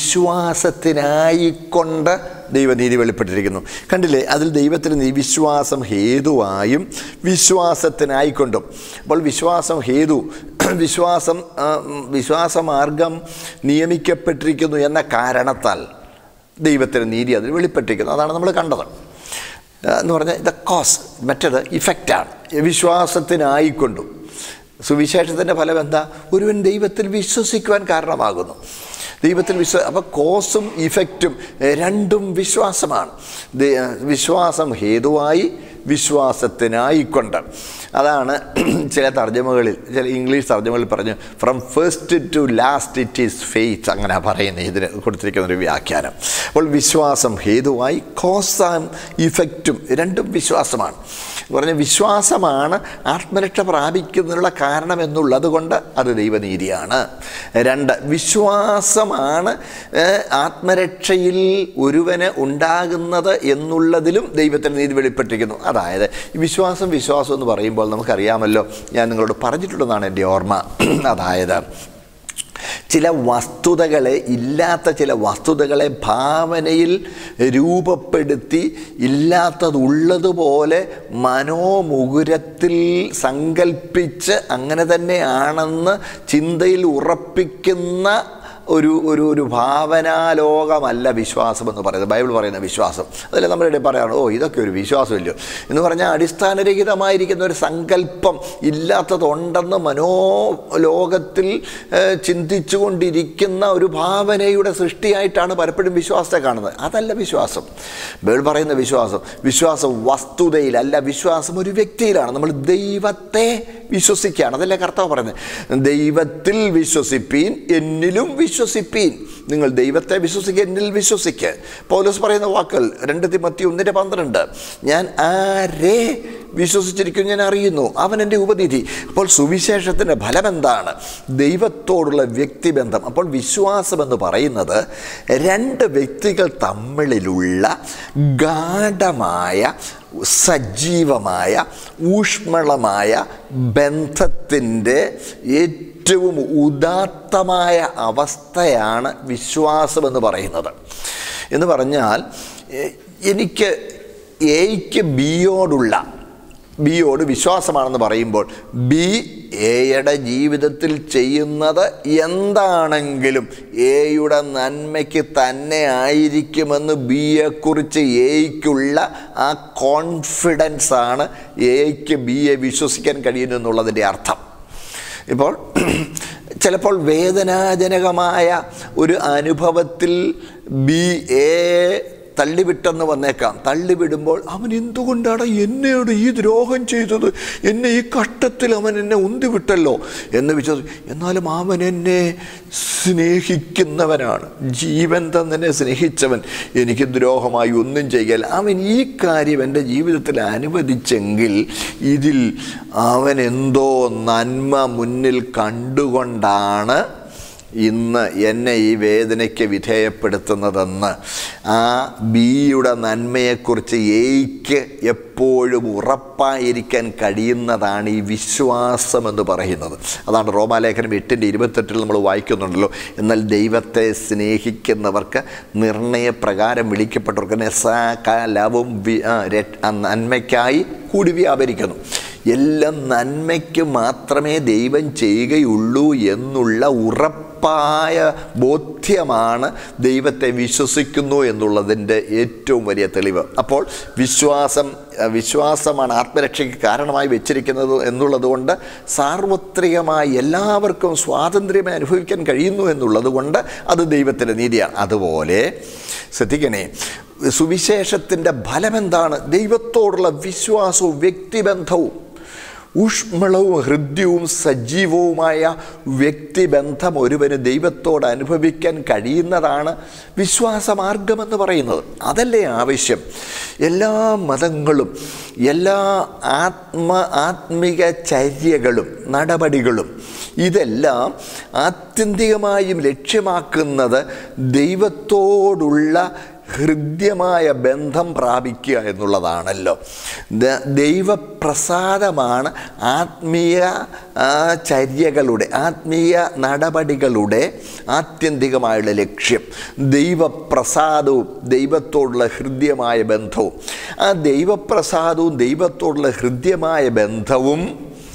വിശ്വാസത്തിനായിക്കൊണ്ട് ദൈവനീതി വെളിപ്പെട്ടിരിക്കുന്നു കണ്ടില്ലേ അതിൽ ദൈവത്തിന് നീ വിശ്വാസം ഹേതുവായും വിശ്വാസത്തിനായിക്കൊണ്ടും അപ്പോൾ വിശ്വാസം ഹേതു വിശ്വാസം ആ, ഉം, വിശ്വാസമാർഗം നിയമിക്കപ്പെട്ടിരിക്കുന്നു എന്ന കാരണത്താൽ ദൈവത്തിന് നീതി അതിൽ വെളിപ്പെട്ടിരിക്കുന്നു അതാണ് നമ്മൾ കണ്ടത് എന്ന് പറഞ്ഞാൽ ഇത് കോസ് മറ്റേത് ഇഫക്റ്റാണ് വിശ്വാസത്തിനായിക്കൊണ്ടും സുവിശേഷത്തിൻ്റെ ഫലം എന്താ ഒരുവൻ ദൈവത്തിൽ വിശ്വസിക്കുവാൻ കാരണമാകുന്നു ദൈവത്തിൽ വിശ്വ അപ്പോൾ കോസും ഇഫക്റ്റും എഹ്, രണ്ടും വിശ്വാസമാണ് ദേ- വിശ്വാസം ഹേതുവായി വിശ്വാസത്തിനായിക്കൊണ്ട് അതാണ് ചില തർജ്ജമകളിൽ ചില ഇംഗ്ലീഷ് തർജ്ജമകളിൽ പറഞ്ഞു from first to last it is faith അങ്ങനെ പറയുന്നത് ഇതിന് കൊടുത്തിരിക്കുന്ന ഒരു വ്യാഖ്യാനം അപ്പോൾ വിശ്വാസം ഹേതുവായി കോസാം ഇഫക്റ്റും രണ്ടും വിശ്വാസമാണ് പറഞ്ഞ വിശ്വാസമാണ് ആത്മരക്ഷ പ്രാപിക്കുന്നതിനുള്ള കാരണം എന്നുള്ളത് കൊണ്ട് അത് ദൈവനീതിയാണ് രണ്ട് വിശ്വാസമാണ് ഏഹ്, ആത്മരക്ഷയിൽ ഒരുവന് ഉണ്ടാകുന്നത് എന്നുള്ളതിലും ദൈവത്തിൻ്റെ നീതി വെളിപ്പെട്ടിരിക്കുന്നു അതായത് ഈ വിശ്വാസം വിശ്വാസം എന്ന് പറയുമ്പോൾ നമുക്കറിയാമല്ലോ ഞാൻ നിങ്ങളോട് പറഞ്ഞിട്ടുള്ളതാണ് എൻ്റെ ഓർമ്മ അതായത് ചില വസ്തുതകളെ ഇല്ലാത്ത ചില വസ്തുതകളെ ഭാവനയിൽ രൂപപ്പെടുത്തി ഇല്ലാത്തതുള്ളതുപോലെ മനോമുകുരത്തിൽ സങ്കല്പിച്ച് അങ്ങനെ തന്നെയാണെന്ന് ചിന്തയിൽ ഉറപ്പിക്കുന്ന ഒരു ഒരു ഒരു ഭാവനാലോകമല്ല വിശ്വാസം എന്ന് പറയുന്നത് ബൈബിൾ പറയുന്ന വിശ്വാസം അതല്ല നമ്മളിടെ പറയാണ് ഓ ഇതൊക്കെ ഒരു വിശ്വാസമില്ലയോ എന്ന് പറഞ്ഞാൽ അടിസ്ഥാനരഹിതമായിരിക്കുന്ന ഒരു സങ്കല്പം ഇല്ലാത്തതുണ്ടെന്ന് മനോലോകത്തിൽ ഏഹ്, ചിന്തിച്ചുകൊണ്ടിരിക്കുന്ന ഒരു ഭാവനയുടെ സൃഷ്ടിയായിട്ടാണ് പലപ്പോഴും വിശ്വാസത്തെ കാണുന്നത് അതല്ല വിശ്വാസം ബൈബിൾ പറയുന്ന വിശ്വാസം വിശ്വാസം വസ്തുതയിലല്ല വിശ്വാസം ഒരു വ്യക്തിയിലാണ് നമ്മൾ ദൈവത്തെ വിശ്വസിക്കുകയാണ് അതല്ലേ കർത്താവ് പറയുന്നത് ദൈവത്തിൽ വിശ്വസിപ്പീൻ എന്നിലും വിശ്വസിപ്പീൻ നിങ്ങൾ ദൈവത്തെ വിശ്വസിക്കുക എന്നിൽ വിശ്വസിക്കുക പൗലോസ് പറയുന്ന വാക്കുകൾ രണ്ട് തിമത്തി ഒന്നിൻ്റെ പന്ത്രണ്ട് ഞാൻ ആരെ വിശ്വസിച്ചിരിക്കും ഞാൻ അറിയുന്നു അവൻ എൻ്റെ ഉപനിധി അപ്പോൾ സുവിശേഷത്തിൻ്റെ ഫലം എന്താണ് ദൈവത്തോടുള്ള വ്യക്തിബന്ധം അപ്പോൾ വിശ്വാസം എന്ന് പറയുന്നത് രണ്ട് വ്യക്തികൾ തമ്മിലുള്ള ഗാഠമായ സജീവമായ ഊഷ്മളമായ ബന്ധത്തിൻ്റെ ഏറ്റവും ഉദാത്തമായ അവസ്ഥയാണ് വിശ്വാസമെന്ന് പറയുന്നത് എന്ന് പറഞ്ഞാൽ എ- എനിക്ക് എയ്ക്ക് ബിയോടുള്ള ബിയോട് വിശ്വാസമാണെന്ന് പറയുമ്പോൾ ബി എയുടെ ജീവിതത്തിൽ ചെയ്യുന്നത് എന്താണെങ്കിലും എയുടെ നന്മയ്ക്ക് തന്നെ ആയിരിക്കുമെന്ന് ബിയെക്കുറിച്ച് എയ്ക്കുള്ള ആ കോൺഫിഡൻസ് ആണ് എയ്ക്ക് ബിയെ വിശ്വസിക്കാൻ കഴിയുന്നു എന്നുള്ളതിൻ്റെ അർത്ഥം ഇപ്പോൾ ചിലപ്പോൾ വേദനാജനകമായ ഒരു അനുഭവത്തിൽ ബി എ തള്ളിവിട്ടെന്ന് വന്നേക്കാം തള്ളിവിടുമ്പോൾ അവൻ എന്തുകൊണ്ടാണ് എന്നോട് ഈ ദ്രോഹം ചെയ്തത് എന്നെ ഈ കഷ്ടത്തിൽ അവൻ എന്നെ ഉന്തിവിട്ടല്ലോ എന്ന് വിശ്വസി എന്നാലും അവൻ എന്നെ സ്നേഹിക്കുന്നവനാണ് ജീവൻ തന്നെ സ്നേഹിച്ചവൻ എനിക്ക് ദ്രോഹമായി ഒന്നും ചെയ്യൽ അവൻ ഈ കാര്യം എൻ്റെ ജീവിതത്തിൽ അനുവദിച്ചെങ്കിൽ ഇതിൽ അവൻ എന്തോ നന്മ മുന്നിൽ കണ്ടുകൊണ്ടാണ് ഇന്ന് എന്നെ ഈ വേദനയ്ക്ക് വിധേയപ്പെടുത്തുന്നതെന്ന് ആ ബിയുടെ നന്മയെക്കുറിച്ച് എയ്ക്ക് എപ്പോഴും ഉറപ്പായിരിക്കാൻ കഴിയുന്നതാണ് ഈ വിശ്വാസം എന്ന് പറയുന്നത് അതാണ് റോമാലേഖനം എട്ടിൻ്റെ ഇരുപത്തെട്ടിൽ നമ്മൾ വായിക്കുന്നുണ്ടല്ലോ എന്നാൽ ദൈവത്തെ സ്നേഹിക്കുന്നവർക്ക് നിർണയപ്രകാരം വിളിക്കപ്പെട്ടവർക്ക് നെസാകാലവും വി ആ, ര- ആ, നന്മയ്ക്കായി കൂടി വ്യാപരിക്കുന്നു എല്ലാം നന്മയ്ക്ക് മാത്രമേ ദൈവം ചെയ്യുകയുള്ളൂ എന്നുള്ള ഉറപ്പായ ബോധ്യമാണ് ദൈവത്തെ വിശ്വസിക്കുന്നു എന്നുള്ളതിൻ്റെ ഏറ്റവും വലിയ തെളിവ് അപ്പോൾ വിശ്വാസം അഹ് വിശ്വാസമാണ് ആത്മരക്ഷയ്ക്ക് കാരണമായി വെച്ചിരിക്കുന്നത് എന്നുള്ളത് കൊണ്ട് സാർവത്രികമായി എല്ലാവർക്കും സ്വാതന്ത്ര്യം അനുഭവിക്കാൻ കഴിയുന്നു എന്നുള്ളത് കൊണ്ട് അത് ദൈവത്തിൻ്റെ നീതിയാണ് അതുപോലെ ശ്രദ്ധിക്കണേ സുവിശേഷത്തിൻ്റെ ഫലമെന്താണ് ദൈവത്തോടുള്ള വിശ്വാസവും വ്യക്തിബന്ധവും ഊഷ്മളവും ഹൃദ്യവും സജീവവുമായ വ്യക്തിബന്ധം ഒരുവന് ദൈവത്തോട് അനുഭവിക്കാൻ കഴിയുന്നതാണ് വിശ്വാസമാർഗമെന്ന് പറയുന്നത് അതല്ലേ ആവശ്യം എല്ലാ മതങ്ങളും എല്ലാ ആത്മ ആത്മിക ചര്യകളും നടപടികളും ഇതെല്ലാം ആത്യന്തികമായും ലക്ഷ്യമാക്കുന്നത് ദൈവത്തോടുള്ള ഹൃദ്യമായ ബന്ധം പ്രാപിക്കുക എന്നുള്ളതാണല്ലോ ദ- ദൈവപ്രസാദമാണ് ആത്മീയ ആ, ചര്യകളുടെ ആത്മീയ നടപടികളുടെ ആത്യന്തികമായുള്ള ലക്ഷ്യം ദൈവപ്രസാദവും ദൈവത്തോടുള്ള ഹൃദ്യമായ ബന്ധവും ആ ദൈവപ്രസാദവും ദൈവത്തോടുള്ള ഹൃദ്യമായ ബന്ധവും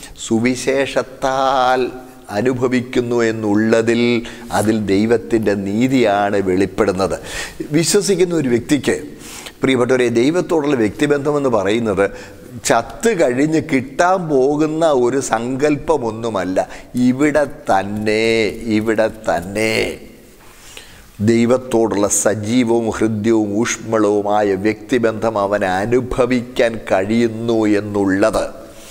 സുവിശേഷത്താൽ അനുഭവിക്കുന്നു എന്നുള്ളതിൽ അതിൽ ദൈവത്തിൻ്റെ നീതിയാണ് വെളിപ്പെടുന്നത് വിശ്വസിക്കുന്ന ഒരു വ്യക്തിക്ക് പ്രിയപ്പെട്ടവരെ ദൈവത്തോടുള്ള വ്യക്തിബന്ധമെന്ന് പറയുന്നത് ചത്ത് കഴിഞ്ഞ് കിട്ടാൻ പോകുന്ന ഒരു സങ്കല്പമൊന്നുമല്ല ഇവിടെ തന്നെ ഇവിടെ തന്നെ ദൈവത്തോടുള്ള സജീവവും ഹൃദ്യവും ഊഷ്മളവുമായ വ്യക്തിബന്ധം അവന് അനുഭവിക്കാൻ കഴിയുന്നു എന്നുള്ളത്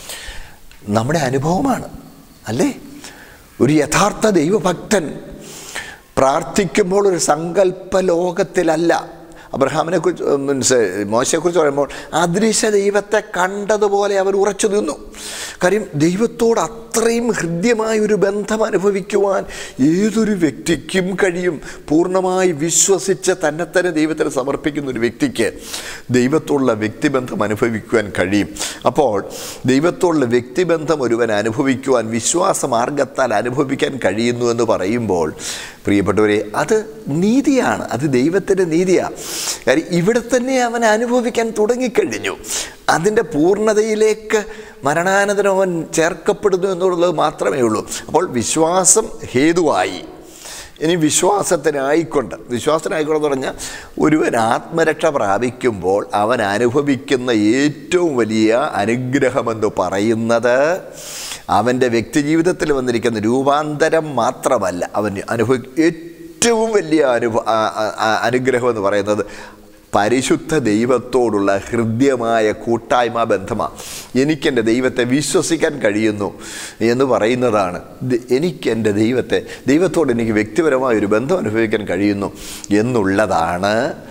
നമ്മുടെ അനുഭവമാണ് അല്ലേ ഒരു യഥാർത്ഥ ദൈവഭക്തൻ പ്രാർത്ഥിക്കുമ്പോൾ ഒരു സങ്കല്പ ലോകത്തിലല്ല അബ്രഹാമിനെ കുറിച്ച് മീൻസ് മോശയെക്കുറിച്ച് പറയുമ്പോൾ അദൃശ്യ ദൈവത്തെ കണ്ടതുപോലെ അവർ ഉറച്ചു നിന്നു കാര്യം ദൈവത്തോട് അത്രയും ഹൃദ്യമായ ഒരു ബന്ധം അനുഭവിക്കുവാൻ ഏതൊരു വ്യക്തിക്കും കഴിയും പൂർണ്ണമായി വിശ്വസിച്ച് തന്നെ തന്നെ ദൈവത്തിന് സമർപ്പിക്കുന്ന ഒരു വ്യക്തിക്ക് ദൈവത്തോടുള്ള വ്യക്തിബന്ധം അനുഭവിക്കുവാൻ കഴിയും അപ്പോൾ ദൈവത്തോടുള്ള വ്യക്തിബന്ധം ഒരുവൻ അനുഭവിക്കുവാൻ വിശ്വാസ മാർഗത്താൽ അനുഭവിക്കാൻ കഴിയുന്നു എന്ന് പറയുമ്പോൾ പ്രിയപ്പെട്ടവരെ അത് നീതിയാണ് അത് ദൈവത്തിൻ്റെ നീതിയാണ് കാര്യം ഇവിടെ തന്നെ അവൻ അനുഭവിക്കാൻ തുടങ്ങിക്കഴിഞ്ഞു അതിൻ്റെ പൂർണ്ണതയിലേക്ക് മരണാനന്തരം അവൻ ചേർക്കപ്പെടുന്നു എന്നുള്ളത് മാത്രമേ ഉള്ളൂ അപ്പോൾ വിശ്വാസം ഹേതുവായി ഇനി വിശ്വാസത്തിനായിക്കൊണ്ട് വിശ്വാസത്തിനായിക്കൊണ്ട് പറഞ്ഞാൽ ഒരുവൻ ആത്മരക്ഷ പ്രാപിക്കുമ്പോൾ അവൻ അനുഭവിക്കുന്ന ഏറ്റവും വലിയ അനുഗ്രഹമെന്ന് പറയുന്നത് അവൻ്റെ വ്യക്തിജീവിതത്തിൽ വന്നിരിക്കുന്ന രൂപാന്തരം മാത്രമല്ല അവൻ അനുഭവി ഏറ്റവും വലിയ അനുഭവ അനുഗ്രഹം എന്ന് പറയുന്നത് പരിശുദ്ധ ദൈവത്തോടുള്ള ഹൃദ്യമായ കൂട്ടായ്മ ബന്ധമാണ് എനിക്കെൻ്റെ ദൈവത്തെ വിശ്വസിക്കാൻ കഴിയുന്നു എന്ന് പറയുന്നതാണ് ദ- എനിക്കെൻ്റെ ദൈവത്തെ ദൈവത്തോട് എനിക്ക് വ്യക്തിപരമായ ഒരു ബന്ധം അനുഭവിക്കാൻ കഴിയുന്നു എന്നുള്ളതാണ്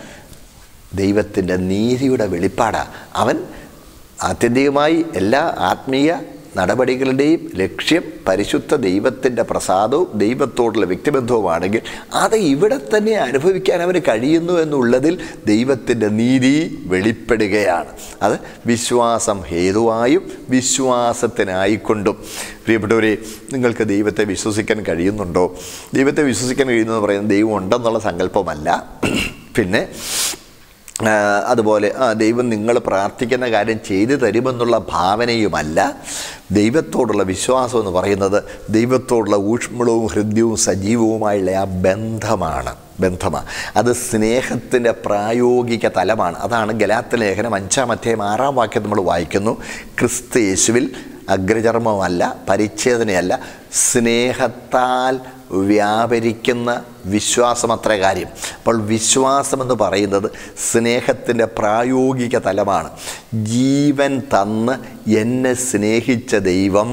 ദൈവത്തിൻ്റെ നീതിയുടെ വെളിപ്പാടാണ് അവൻ ആത്യന്തികമായി എല്ലാ ആത്മീയ നടപടികളുടെയും ലക്ഷ്യം പരിശുദ്ധ ദൈവത്തിൻ്റെ പ്രസാദവും ദൈവത്തോടുള്ള വ്യക്തിബന്ധവുമാണെങ്കിൽ അത് ഇവിടെ തന്നെ അനുഭവിക്കാൻ അവന് കഴിയുന്നു എന്നുള്ളതിൽ ദൈവത്തിൻ്റെ നീതി വെളിപ്പെടുകയാണ് അത് വിശ്വാസം ഹേതുവായും വിശ്വാസത്തിനായിക്കൊണ്ടും പ്രിയപ്പെട്ടവരെ നിങ്ങൾക്ക് ദൈവത്തെ വിശ്വസിക്കാൻ കഴിയുന്നുണ്ടോ ദൈവത്തെ വിശ്വസിക്കാൻ കഴിയുന്നു എന്ന് പറയുന്നത് ദൈവം ഉണ്ടെന്നുള്ള സങ്കല്പമല്ല പിന്നെ ആ, അതുപോലെ ആ ദൈവം നിങ്ങൾ പ്രാർത്ഥിക്കുന്ന കാര്യം ചെയ്തു തരുമെന്നുള്ള ഭാവനയുമല്ല ദൈവത്തോടുള്ള വിശ്വാസം എന്ന് പറയുന്നത് ദൈവത്തോടുള്ള ഊഷ്മളവും ഹൃദ്യവും സജീവവുമായുള്ള ആ ബന്ധമാണ് ബന്ധമാണ് അത് സ്നേഹത്തിൻ്റെ പ്രായോഗിക തലമാണ് അതാണ് ഗലാത്ത ലേഖനം അഞ്ചാം അധ്യായം ആറാം വാക്യം നമ്മൾ വായിക്കുന്നു ക്രിസ്തു യേശുവിൽ അഗ്രചർമ്മമല്ല പരിച്ഛേദനയല്ല സ്നേഹത്താൽ വ്യാപരിക്കുന്ന വിശ്വാസമത്ര കാര്യം അപ്പോൾ വിശ്വാസമെന്ന് പറയുന്നത് സ്നേഹത്തിൻ്റെ പ്രായോഗിക തലമാണ് ജീവൻ തന്ന് എന്നെ സ്നേഹിച്ച ദൈവം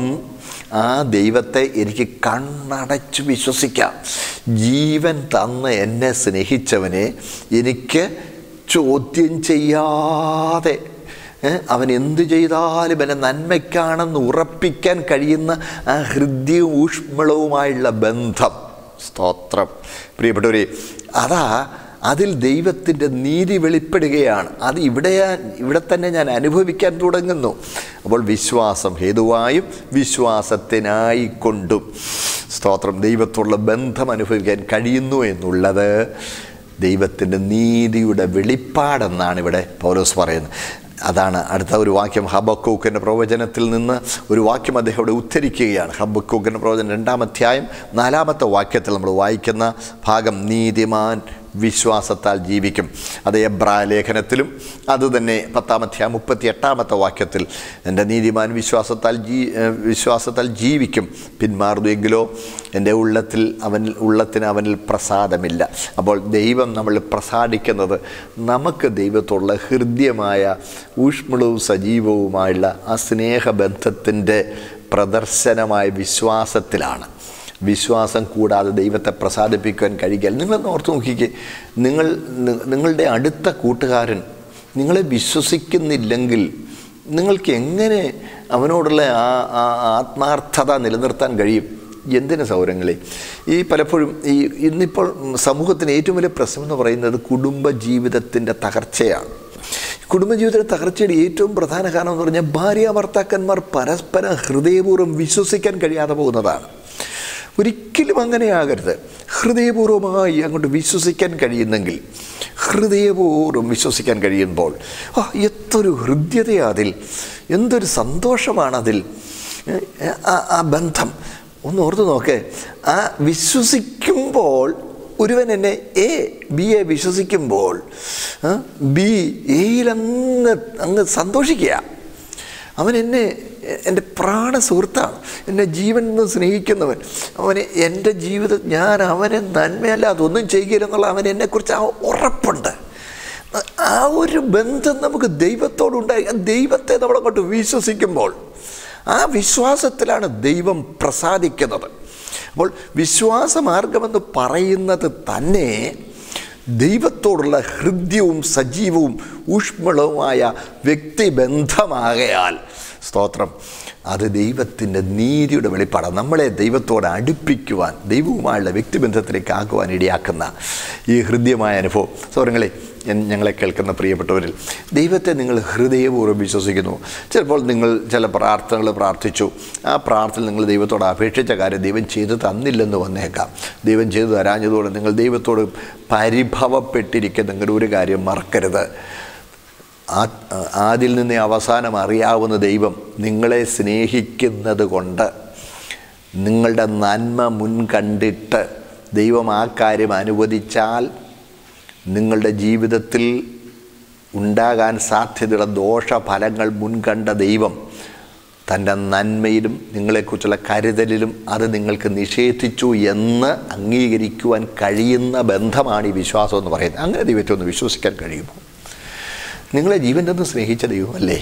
ആ ദൈവത്തെ എനിക്ക് കണ്ണടച്ച് വിശ്വസിക്കാം ജീവൻ തന്ന് എന്നെ സ്നേഹിച്ചവനെ എനിക്ക് ചോദ്യം ചെയ്യാതെ ഏ, അവൻ എന്തു ചെയ്താലും എന്നെ നന്മയ്ക്കാണെന്ന് ഉറപ്പിക്കാൻ കഴിയുന്ന ആ ഹൃദ്യവും ഊഷ്മളവുമായുള്ള ബന്ധം സ്തോത്രം പ്രിയപ്പെട്ടവരെ അതാ അതിൽ ദൈവത്തിൻ്റെ നീതി വെളിപ്പെടുകയാണ് അത് ഇവിടെ ഇവിടെ തന്നെ ഞാൻ അനുഭവിക്കാൻ തുടങ്ങുന്നു അപ്പോൾ വിശ്വാസം ഹേതുവായും വിശ്വാസത്തിനായി കൊണ്ടും സ്തോത്രം ദൈവത്തോടുള്ള ബന്ധം അനുഭവിക്കാൻ കഴിയുന്നു എന്നുള്ളത് ദൈവത്തിൻ്റെ നീതിയുടെ വെളിപ്പാടെന്നാണ് ഇവിടെ പൗലോസ് പറയുന്നത് അതാണ് അടുത്ത ഒരു വാക്യം ഹബക്കൂക്കിൻ്റെ പ്രവചനത്തിൽ നിന്ന് ഒരു വാക്യം അദ്ദേഹം ഇവിടെ ഉദ്ധരിക്കുകയാണ് ഹബക്കൂക്കിൻ്റെ പ്രവചനം രണ്ടാം അധ്യായം നാലാമത്തെ വാക്യത്തിൽ നമ്മൾ വായിക്കുന്ന ഭാഗം നീതിമാൻ വിശ്വാസത്താൽ ജീവിക്കും അത് എബ്രാ ലേഖനത്തിലും അതുതന്നെ പത്താമധ്യായ മുപ്പത്തി എട്ടാമത്തെ വാക്യത്തിൽ എൻ്റെ നീതിമാൻ വിശ്വാസത്താൽ ജീ ഏഹ് വിശ്വാസത്താൽ ജീവിക്കും പിന്മാറുന്നുവെങ്കിലോ എൻ്റെ ഉള്ളത്തിൽ അവനിൽ ഉള്ളത്തിന് അവനിൽ പ്രസാദമില്ല അപ്പോൾ ദൈവം നമ്മൾ പ്രസാദിക്കുന്നത് നമുക്ക് ദൈവത്തോടുള്ള ഹൃദ്യമായ ഊഷ്മളവും സജീവവുമായുള്ള ആ സ്നേഹബന്ധത്തിൻ്റെ പ്രദർശനമായ വിശ്വാസത്തിലാണ് വിശ്വാസം കൂടാതെ ദൈവത്തെ പ്രസാദിപ്പിക്കുവാൻ കഴിയില്ല നിങ്ങളൊന്ന് ഓർത്ത് നോക്കിക്കേ നിങ്ങൾ നി- നിങ്ങളുടെ അടുത്ത കൂട്ടുകാരൻ നിങ്ങളെ വിശ്വസിക്കുന്നില്ലെങ്കിൽ നിങ്ങൾക്ക് എങ്ങനെ അവനോടുള്ള ആ ആ ആത്മാർത്ഥത നിലനിർത്താൻ കഴിയും എന്തിന് സൗരങ്ങളെ ഈ പലപ്പോഴും ഈ ഇന്നിപ്പോൾ സമൂഹത്തിന് ഏറ്റവും വലിയ പ്രശ്നം എന്ന് പറയുന്നത് കുടുംബ ജീവിതത്തിൻ്റെ തകർച്ചയാണ് കുടുംബജീവിതത്തിലെ തകർച്ചയുടെ ഏറ്റവും പ്രധാന കാരണം എന്ന് പറഞ്ഞാൽ ഭാര്യ ഭർത്താക്കന്മാർ പരസ്പരം ഹൃദയപൂർവ്വം വിശ്വസിക്കാൻ കഴിയാതെ പോകുന്നതാണ് ഒരിക്കലും അങ്ങനെയാകരുത് ഹൃദയപൂർവ്വമായി അങ്ങോട്ട് വിശ്വസിക്കാൻ കഴിയുന്നെങ്കിൽ ഹൃദയപൂർവ്വം വിശ്വസിക്കാൻ കഴിയുമ്പോൾ ആ എത്തൊരു ഹൃദ്യതയാ അതിൽ എന്തൊരു സന്തോഷമാണതിൽ ആ ആ ബന്ധം ഒന്ന് ഓർത്ത് നോക്കേ ആ വിശ്വസിക്കുമ്പോൾ ഒരുവൻ എന്നെ എ ബി എ വിശ്വസിക്കുമ്പോൾ ആ, ബി എയിൽ അങ്ങ് അങ്ങ് സന്തോഷിക്കുക അവൻ എന്നെ എൻ്റെ പ്രാണ സുഹൃത്താണ് എന്നെ ജീവൻ നിന്ന് സ്നേഹിക്കുന്നവൻ അവന് എൻ്റെ ജീവിതം ഞാൻ അവനെ നന്മയല്ലാതെ ഒന്നും ചെയ്യുകയില്ലെന്നുള്ള അവൻ എന്നെക്കുറിച്ച് ആ ഉറപ്പുണ്ട് ആ ഒരു ബന്ധം നമുക്ക് ദൈവത്തോടുണ്ടായി ആ ദൈവത്തെ നമ്മളങ്ങോട്ട് വിശ്വസിക്കുമ്പോൾ ആ വിശ്വാസത്തിലാണ് ദൈവം പ്രസാദിക്കുന്നത് അപ്പോൾ വിശ്വാസമാർഗമെന്ന് പറയുന്നത് തന്നെ ദൈവത്തോടുള്ള ഹൃദ്യവും സജീവവും ഊഷ്മളവുമായ വ്യക്തിബന്ധമാകയാൽ സ്തോത്രം അത് ദൈവത്തിൻ്റെ നീതിയുടെ വെളിപ്പാടാണ് നമ്മളെ ദൈവത്തോട് അടുപ്പിക്കുവാൻ ദൈവവുമായുള്ള വ്യക്തിബന്ധത്തിലേക്ക് ആക്കുവാൻ ഇടയാക്കുന്ന ഈ ഹൃദ്യമായ അനുഭവം സൗരങ്ങളെ ഞാൻ- ഞങ്ങളെ കേൾക്കുന്ന പ്രിയപ്പെട്ടവരിൽ ദൈവത്തെ നിങ്ങൾ ഹൃദയപൂർവ്വം വിശ്വസിക്കുന്നു ചിലപ്പോൾ നിങ്ങൾ ചില പ്രാർത്ഥനകൾ പ്രാർത്ഥിച്ചു ആ പ്രാർത്ഥന നിങ്ങൾ ദൈവത്തോട് അപേക്ഷിച്ച കാര്യം ദൈവം ചെയ്തു തന്നില്ലെന്ന് വന്നേക്കാം ദൈവം ചെയ്തു തരാഞ്ഞതുകൊണ്ട് നിങ്ങൾ ദൈവത്തോട് പരിഭവപ്പെട്ടിരിക്കുന്ന ഒരു കാര്യം മറക്കരുത് ആ ആദിൽ നിന്നേ അവസാനം അറിയാവുന്ന ദൈവം നിങ്ങളെ സ്നേഹിക്കുന്നത് കൊണ്ട് നിങ്ങളുടെ നന്മ മുൻകണ്ടിട്ട് ദൈവം ആ കാര്യം അനുവദിച്ചാൽ നിങ്ങളുടെ ജീവിതത്തിൽ ഉണ്ടാകാൻ സാധ്യതയുള്ള ദോഷഫലങ്ങൾ മുൻകണ്ട ദൈവം തൻ്റെ നന്മയിലും നിങ്ങളെക്കുറിച്ചുള്ള കരുതലിലും അത് നിങ്ങൾക്ക് നിഷേധിച്ചു എന്ന് അംഗീകരിക്കുവാൻ കഴിയുന്ന ബന്ധമാണ് ഈ വിശ്വാസം എന്ന് പറയുന്നത് അങ്ങനെ ദൈവത്തെ ഒന്ന് വിശ്വസിക്കാൻ കഴിയുമോ നിങ്ങളെ ജീവൻ തന്ന് സ്നേഹിച്ച ദൈവമല്ലേ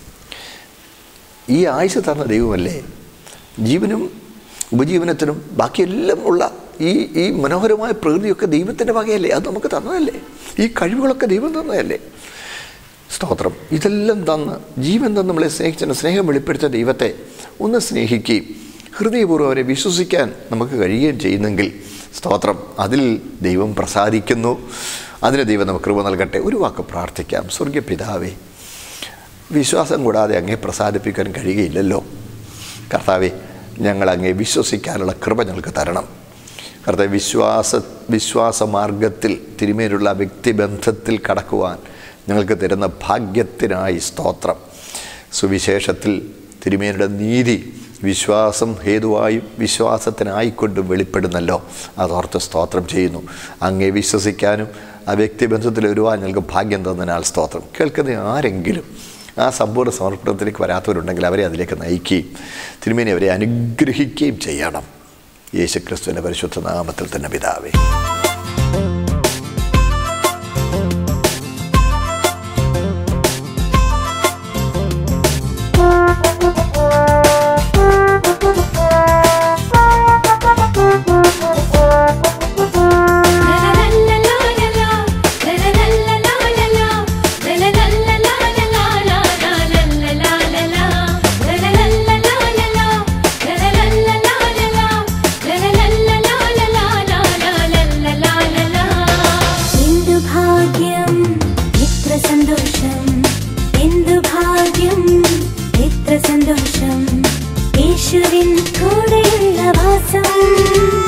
ഈ ആയുസ് തന്ന ദൈവമല്ലേ ജീവനും ഉപജീവനത്തിനും ബാക്കിയെല്ലാം ഉള്ള ഈ ഈ മനോഹരമായ പ്രകൃതിയൊക്കെ ദൈവത്തിൻ്റെ വകയല്ലേ അത് നമുക്ക് തന്നതല്ലേ ഈ കഴിവുകളൊക്കെ ദൈവം തന്നതല്ലേ സ്തോത്രം ഇതെല്ലാം തന്ന് ജീവൻ തന്ന് നമ്മളെ സ്നേഹിച്ച സ്നേഹം വെളിപ്പെടുത്തിയ ദൈവത്തെ ഒന്ന് സ്നേഹിക്കുകയും ഹൃദയപൂർവ്വം അവരെ വിശ്വസിക്കാൻ നമുക്ക് കഴിയുകയും ചെയ്യുന്നെങ്കിൽ സ്തോത്രം അതിൽ ദൈവം പ്രസാദിക്കുന്നു അതിന് ദൈവം നമുക്ക് കൃപ നൽകട്ടെ ഒരു വാക്ക് പ്രാർത്ഥിക്കാം സ്വർഗീയ പിതാവേ വിശ്വാസം കൂടാതെ അങ്ങേ പ്രസാദിപ്പിക്കാൻ കഴിയുകയില്ലല്ലോ കർത്താവെ ഞങ്ങൾ അങ്ങേ വിശ്വസിക്കാനുള്ള കൃപ ഞങ്ങൾക്ക് തരണം കർത്താവ് വിശ്വാസ വിശ്വാസ മാർഗത്തിൽ തിരുമേലുള്ള വ്യക്തിബന്ധത്തിൽ കടക്കുവാൻ ഞങ്ങൾക്ക് തരുന്ന ഭാഗ്യത്തിനായി സ്തോത്രം സുവിശേഷത്തിൽ തിരുമേനിയുടെ നീതി വിശ്വാസം ഹേതുവായും വിശ്വാസത്തിനായിക്കൊണ്ടും വെളിപ്പെടുന്നല്ലോ അതോർത്ത് സ്തോത്രം ചെയ്യുന്നു അങ്ങേ വിശ്വസിക്കാനും ആ വ്യക്തിബന്ധത്തിൽ വരുവാൻ ഞങ്ങൾക്ക് ഭാഗ്യം തന്നതിനാൽ സ്തോത്രം കേൾക്കുന്ന ആരെങ്കിലും ആ സമ്പൂർണ്ണ സമർപ്പണത്തിലേക്ക് വരാത്തവരുണ്ടെങ്കിൽ അവരെ അതിലേക്ക് നയിക്കുകയും തിരുമേനി അവരെ അനുഗ്രഹിക്കുകയും ചെയ്യണം യേശുക്രിസ്തുവിൻ്റെ പരിശുദ്ധ നാമത്തിൽ തന്നെ പിതാവേ എന്തു ഭാഗ്യം എത്ര സന്തോഷം എന്തു ഭാഗ്യം എത്ര സന്തോഷം യേശുവിൻ കൂടെയുള്ള വാസം